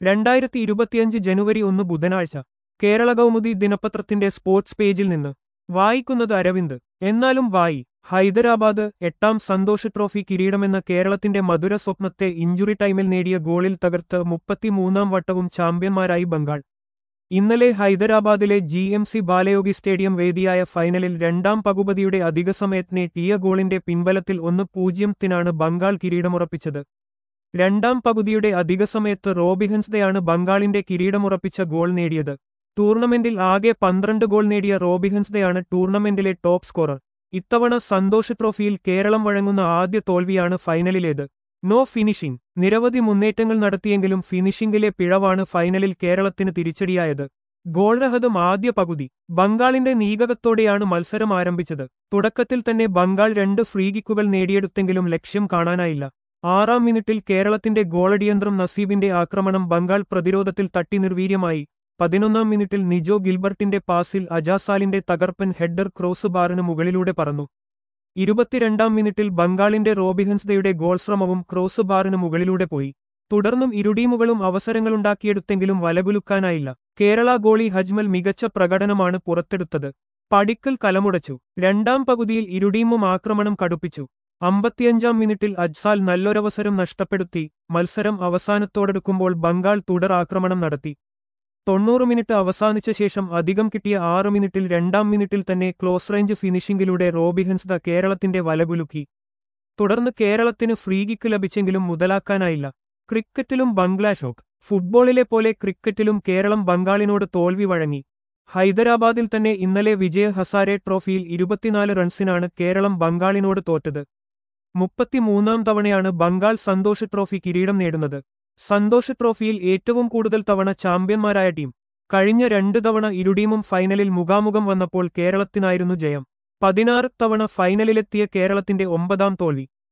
രണ്ടായിരത്തി ഇരുപത്തിയഞ്ച് ജനുവരി ഒന്ന് ബുധനാഴ്ച കേരള കൗമുദി ദിനപത്രത്തിന്റെ സ്പോർട്സ് പേജിൽ നിന്ന് വായിക്കുന്നത് അരവിന്ദ് എന്നാലും വായി ഹൈദരാബാദ് എട്ടാം സന്തോഷ് ട്രോഫി കിരീടമെന്ന കേരളത്തിന്റെ മധുര സ്വപ്നത്തെ ഇഞ്ചുറി ടൈമിൽ നേടിയ ഗോളിൽ തകർത്ത് മുപ്പത്തിമൂന്നാം വട്ടവും ചാമ്പ്യന്മാരായി ബംഗാൾ ഇന്നലെ ഹൈദരാബാദിലെ G M C Balayogi stadium വേദിയായ ഫൈനലിൽ രണ്ടാം പകുപതിയുടെ അധിക സമയത്തിനെ ടിയ ഗോളിന്റെ പിൻബലത്തിൽ ഒന്ന് പൂജ്യത്തിനാണ് ബംഗാൾ കിരീടമുറപ്പിച്ചത് രണ്ടാം പകുതിയുടെ അധിക സമയത്ത് റോബിഹൻസ്ദയാണ് ബംഗാളിന്റെ കിരീടമുറപ്പിച്ച ഗോൾ നേടിയത് ടൂർണമെന്റിൽ ആകെ പന്ത്രണ്ട് ഗോൾ നേടിയ റോബിഹൻസ്ദയാണ് ടൂർണമെന്റിലെ ടോപ്പ് സ്കോറർ ഇത്തവണ സന്തോഷ് ട്രോഫിയിൽ കേരളം വഴങ്ങുന്ന ആദ്യ തോൽവിയാണ് ഫൈനലിലേത് നോ ഫിനിഷിംഗ് നിരവധി മുന്നേറ്റങ്ങൾ നടത്തിയെങ്കിലും ഫിനിഷിംഗിലെ പിഴവാണ് ഫൈനലിൽ കേരളത്തിന് തിരിച്ചടിയായത് ഗോൾരഹതം ആദ്യ പകുതി ബംഗാളിന്റെ നീകകത്തോടെയാണ് മത്സരം ആരംഭിച്ചത് തുടക്കത്തിൽ തന്നെ ബംഗാൾ രണ്ട് ഫ്രീകിക്കുകൾ നേടിയെടുത്തെങ്കിലും ലക്ഷ്യം കാണാനായില്ല ആറാം മിനിറ്റിൽ കേരളത്തിന്റെ ഗോളടിയന്ത്രം നസീബിന്റെ ആക്രമണം ബംഗാൾ പ്രതിരോധത്തിൽ തട്ടി നിർവീര്യമായി പതിനൊന്നാം മിനിറ്റിൽ നിജോ ഗിൽബർട്ടിന്റെ പാസിൽ അജാസാലിന്റെ തകർപ്പൻ ഹെഡർ ക്രോസ് ബാറിന് മുകളിലൂടെ പറന്നു ഇരുപത്തിരണ്ടാം മിനിറ്റിൽ ബംഗാളിന്റെ റോബിഹൻസ്ദയുടെ ഗോൾ ശ്രമവും ക്രോസ് ബാറിന് മുകളിലൂടെ പോയി തുടർന്നും ഇരുടീമുകളും അവസരങ്ങളുണ്ടാക്കിയെടുത്തെങ്കിലും വലകുലുക്കാനായില്ല കേരള ഗോളി ഹജ്മൽ മികച്ച പ്രകടനമാണ് പുറത്തെടുത്തത് പടിക്കൽ കലമുടച്ചു രണ്ടാം പകുതിയിൽ ഇരുടീമും ആക്രമണം കടുപ്പിച്ചു അമ്പത്തിയഞ്ചാം മിനിറ്റിൽ അജ്സാൽ നല്ലൊരവസരം നഷ്ടപ്പെടുത്തി മത്സരം അവസാനത്തോടെടുക്കുമ്പോൾ ബംഗാൾ തുടർ ആക്രമണം നടത്തി തൊണ്ണൂറ് മിനിറ്റ് അവസാനിച്ച ശേഷം അധികം കിട്ടിയ ആറ് മിനിറ്റിൽ രണ്ടാം മിനിറ്റിൽ തന്നെ ക്ലോസ് റേഞ്ച് ഫിനിഷിംഗിലൂടെ റോബിഹൻസ്ദ കേരളത്തിന്റെ വലകുലുക്കി തുടർന്ന് കേരളത്തിന് ഫ്രീകിക്ക് ലഭിച്ചെങ്കിലും മുതലാക്കാനായില്ല ക്രിക്കറ്റിലും ബംഗ്ലാഷോക്ക് ഫുട്ബോളിലെ പോലെ ക്രിക്കറ്റിലും കേരളം ബംഗാളിനോട് തോൽവി വഴങ്ങി ഹൈദരാബാദിൽ തന്നെ ഇന്നലെ വിജയ ഹസാരെ ട്രോഫിയിൽ ഇരുപത്തിനാല് റൺസിനാണ് കേരളം ബംഗാളിനോട് തോറ്റത് മുപ്പത്തിമൂന്നാം തവണയാണ് ബംഗാൾ സന്തോഷ് ട്രോഫി കിരീടം നേടുന്നത് സന്തോഷ് ട്രോഫിയിൽ ഏറ്റവും കൂടുതൽ തവണ ചാമ്പ്യന്മാരായ ടീം കഴിഞ്ഞ രണ്ടു തവണ ഇരുടീമും ഫൈനലിൽ മുഖാമുഖം വന്നപ്പോൾ കേരളത്തിനായിരുന്നു ജയം പതിനാറ് തവണ ഫൈനലിലെത്തിയ കേരളത്തിന്റെ ഒമ്പതാം തോൽവി